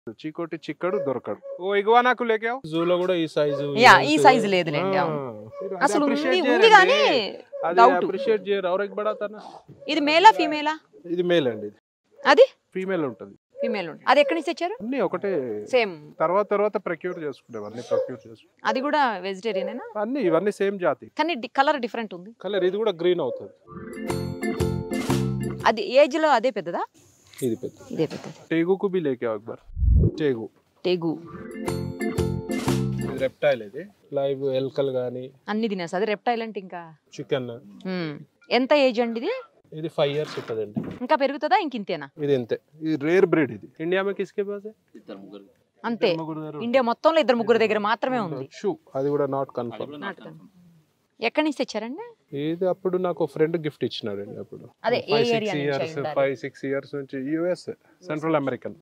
చీకోటి చిక్కడు దొరకడు ఓ ఇగువానాకు లేకావు జూలో కూడా ఈ సైజు యా ఈ సైజు లేదులేండి అవును అసలు ఉంది ఉంది కానీ అది doubt. అప్రిషియేట్ చేయరు ఎవరికి పడతానా ఇది మేలా ఫీమేలా ఇది మేల్ అండి ఇది అది ఫీమేల్ ఉంటుంది ఫీమేల్ అది ఎక్కడి నుంచి తెచ్చారు అన్ని ఒకటే సేమ్ తర్వాత తర్వాత ప్రొక్యూర్ చేసుకునేవి అన్ని ప్రొక్యూర్ చేసుకునే అది కూడా వెజిటేరియనేనా అన్ని ఇవన్నీ సేమ్ జాతి కానీ కలర్ డిఫరెంట్ ఉంది కలర్ ఇది కూడా గ్రీన్ అవుతుంది అది ఏజ్ లో అదే పెద్దదా ఇది పెద్ద ఇదే పెద్దది టేగుకు బి లేకే అక్బర్ టేగు టేగు ఇది రెప్టైల్ ఇది లైవ్ ఎల్కల్ కానీ అన్ని తినేసి అది రెప్టైల్ అంటే ఇంకా చికెన్ మ్మ్. ఎంత ఏజ్ అండి ఇది ఇది ఫైవ్ ఇయర్స్ ఉంటుందండి ఇంకా పెరుగుతుందా ఇంక ఇంతేనా ఇది అంతే ఇది రేర్ బ్రీడ్ ఇది ఇండియా में किसके पास है అంతే ముగ్గురు దగ్గర ఇండియా మొత్తంలో ఇద్దరు ముగ్గురు దగ్గర మాత్రమే ఉంది షూ అది కూడా నాట్ కన్ఫర్మ్ ఎక్కడి నుంచి తెచ్చారండి ఇది అప్పుడు నాకు ఫ్రెండ్ గిఫ్ట్ ఇచ్చినారండి అప్పుడు అదే ఏ ఫైవ్ ఏరియా సిక్స్ నుంచి అయి ఇయర్స్ ఉండాలి? ఫైవ్ సిక్స్ ఇయర్స్ నుంచి యుఎస్ సెంట్రల్ అమెరికన్